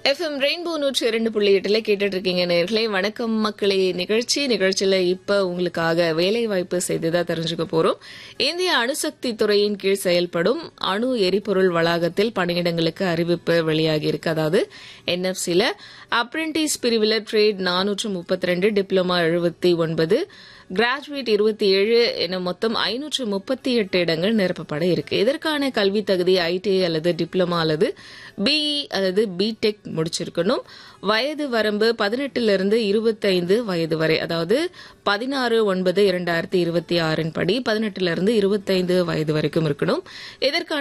FM rainbow நூற்றி இரண்டு புள்ளி எட்டுல கேட்டுட்டு இருக்கீங்க நேர்களே வணக்கம் மக்களே நிகழ்ச்சி நிகழ்ச்சியில இப்ப உங்களுக்காக வேலை வாய்ப்பு செய்திதான் தெரிஞ்சுக்க போறோம் இந்திய அணுசக்தி துறையின் கீழ் செயல்படும் அணு எரிபொருள் வளாகத்தில் பணியிடங்களுக்கு அறிவிப்பு வெளியாகி இருக்கு அதாவது என்எஃப்சில அப்ரெண்டிஸ் பிரிவில் ட்ரேட் நானூற்று முப்பத்தி ரெண்டு டிப்ளமா எழுபத்தி ஒன்பது கிராஜுவேட் இருபத்தி ஏழு என மொத்தம் ஐநூற்று முப்பத்தி எட்டு இடங்கள் நிரப்பப்பட இருக்கு இதற்கான கல்வி தகுதி ஐடிஐ அல்லது டிப்ளமா அல்லது பிஇ அல்லது பிடெக் முடிச்சிருக்கணும் வயது வரம்பு பதினெட்டிலிருந்து இருபத்தைந்து வயது வரை அதாவது பதினாறு ஒன்பது இரண்டாயிரத்தி இருபத்தி ஆறின் படி பதினெட்டிலிருந்து இருபத்தைந்து வயது வரைக்கும் இருக்கணும் இதற்கான